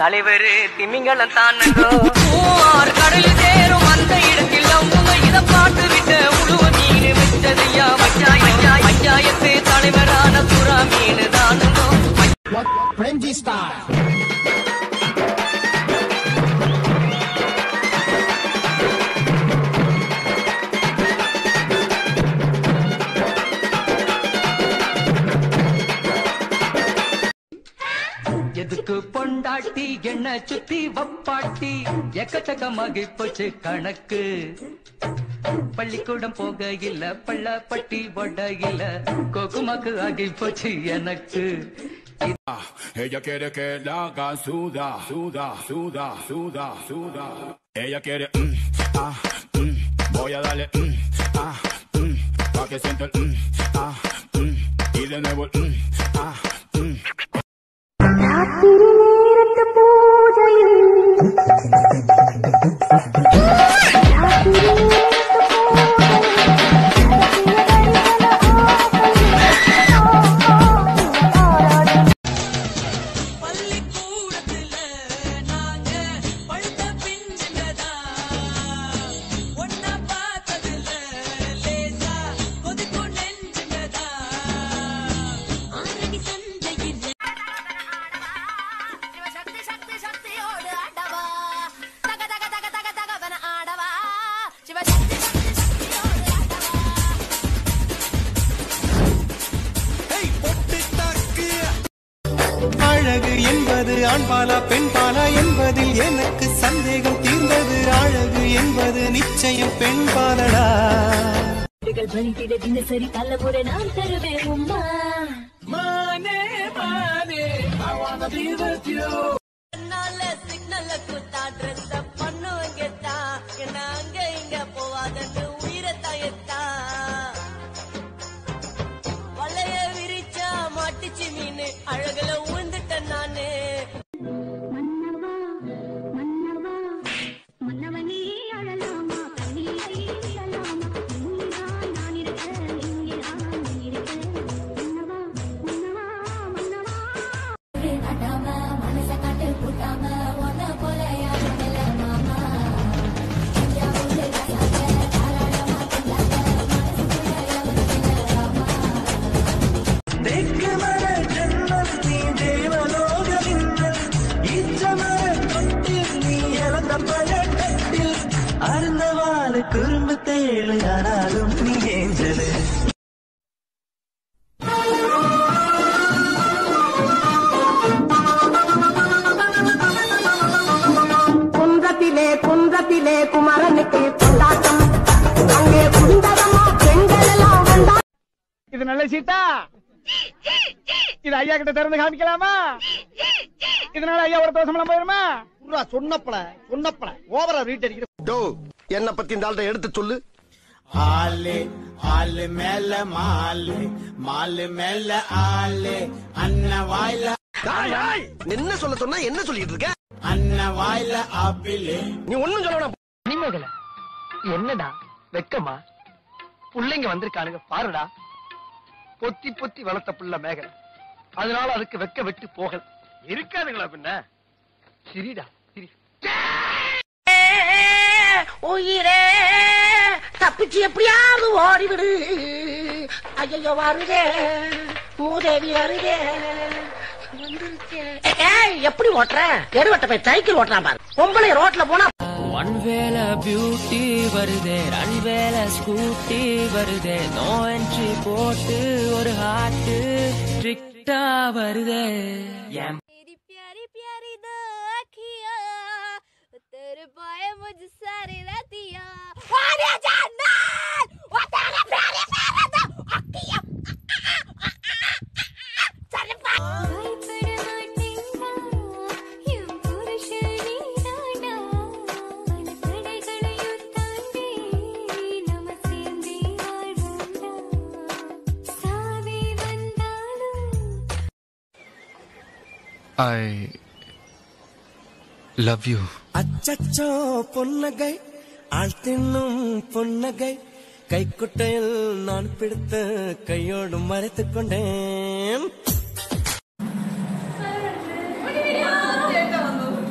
தலைவர் திமிங்கலம் தானோ மூவார் கடலில் சேரும் அந்த இடத்தில் அவங்க இத பாட்டு விட்ட உழுவ மீன் வச்சதையா பஞ்சாய பஞ்சாயத்து தலைவரான புறா மீன் தானோ Premji style. எதுக்கு பொண்டாட்டி என்ன சுத்தி வப்பாட்டி எக்கச்சக்கமாகி போச்சு கணக்கு பள்ளிக்கூடம் போக இல்ல பள்ளப்பட்டி ஒட இல்ல கோகுமாக்கு ஆகி போச்சு எனக்கு Ella quiere que la haga suda, suda, suda, suda, suda. Ella quiere, mm, ah, mm, voy a darle, mm, ah, mm, pa' que sienta el, mm, ah, mm, y de nuevo el, mm, ah, mm. ராத்திரி நேரத்து பூஜையில் ராத்திரி நேரத்து பூஜையில் பள்ளிக்கூடத்துல நாங்க பழுத்த பிஞ்சுங்கதா ஒன்னா பார்த்ததுல லேசா கொதிக்கும் நெஞ்சுங்கதா ஆரடி சந்தையில் சிவசக்தி சக்தி சக்தியோடு ஆடவா தக தக தக தக தகவன ஆடவா சிவசக்தி சக்தி சக்தியோடு ஆடவா அழகு என்பது ஆண்பாலா பெண்பாலா என்பதில் எனக்கு சந்தேகம் தீர்ந்தது அழகு என்பது நிச்சயம் பெண்பாலடா வீடுகள் பலித்திட தினசரி தலைமுறை நான் தருவேன் உம்மா நல்ல சிக்னல்ல குத்தா ட்ரெஸ் பண்ணுவங்க தான் என்ன அங்க இங்க போவாதன்னு உயிரை தயத்தா வலைய விரிச்சா மாட்டிச்சு மீன் அழகுல உழுந்துட்டேன் நானு மன்னவா மன்னவா மன்னவனே அழலாமா கண்ணீரை விடலாமா இங்கேதான் நான் இருக்க இங்கேதான் நீ இருக்க மன்னவா மன்னவா மன்னவா காட்டாம மனச காட்டு கூட்டாம ஒன்ன போல யாரும் இல்ல மாமா தஞ்சாவூர் கசாக்க தாராளமா தந்தாக்க மனசுக்குள்ள எவரும் இல்ல ராமா குறும்பு தேழு ஆனாலும் நீ ஏஞ்சலு குன்றத்திலே குன்றத்திலே குமரனுக்கு கொண்டாட்டம் அங்கே குண்டரமா பெண்கள் எல்லாம் வந்தா இது நல்ல சீட்டா இது ஐயா கிட்ட திறந்து காமிக்கலாமா இதனால ஐயா ஒரு தோசம் போயிருமா சொன்னப்பல சொன்னப்பல ஓவரா ரீட் அடிக்கிற என்ன பத்தி இந்த ஆள்கிட்ட எடுத்து சொல்லு ஆளு ஆளு மேல மாலு மாலு மேல ஆளு அண்ண வாயில என்ன சொல்ல சொன்னா என்ன சொல்லிட்டு இருக்க அண்ண வாயில ஆப்பிளு நீ ஒண்ணும் சொல்ல வேணாம். மணிமேகலை என்னடா வெக்கமா புள்ளைங்க வந்திருக்கானுங்க பாருடா பொத்தி பொத்தி வளர்த்த புள்ள மேகலை அதனால அதுக்கு வெக்க விட்டு போகல இருக்காதுங்களா பின்ன சிரிடா சிரி உயிரே தப்பிச்சு எப்படியாவது ஓடிவிடு ஐயோ வருதே மூதேவி வருதே வந்துருச்சே. ஏய், எப்படி ஓட்டுற தெருவட்ட போய் சைக்கிள் ஓட்டுறான் பாரு பொம்பளை ரோட்ல போனா ஒன் வேல பியூட்டி வருதே ரன் வேல ஸ்கூட்டி வருதே நோ என்ட்ரி போட்டு ஒரு ஹார்ட் ஸ்ட்ரிக்டா வருதே என் मेरी प्यारी प्यारी दो अखियां तेरे पाए मुझे सारी रातियां अरे जन्नत वो तेरे प्यारे प्यारे दो अखियां चल பயப்பட மாட்டேங்கா என் புருஷனே தாண்டா பல தடைகளையும் தாண்டி நம்ம சேர்ந்தே வாழ்வோம்டா சாவே வந்தாலும் I love you. அச்சச்சோ பொன்னகை ஆள் தின்னும் பொன்னகை கைக்குட்டையில் நான் பிடித்த கையோடு மறைத்துக் கொண்டேன்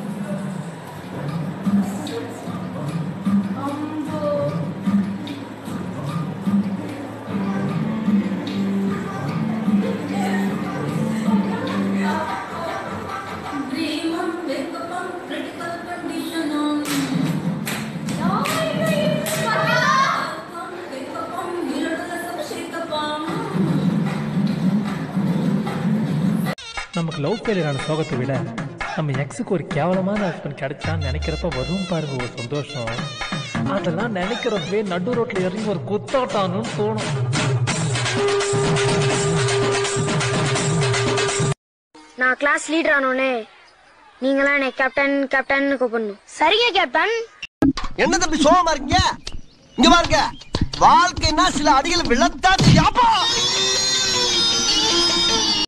நமக்கு லவ் ஃபெயிலியர் ஆன சோகத்தை விட நம்ம எக்ஸுக்கு ஒரு கேவலமான ஹஸ்பண்ட் கிடைச்சான்னு நினைக்கிறப்ப வரும் பாருங்க ஒரு சந்தோஷம் அதெல்லாம் நினைக்கிறப்பவே நடு ரோட்ல இறங்கி ஒரு குத்தாட்டான்னு தோணும் நான் கிளாஸ் லீடர் ஆனோனே நீங்களாம் என்னை கேப்டன் கேப்டன் கூப்பிடணும் சரிங்க கேப்டன் என்ன தம்பி சோகமா இருக்கீங்க இங்க பாருங்க வாழ்க்கைன்னா சில அடிகள் விழத்தான் யாப்பா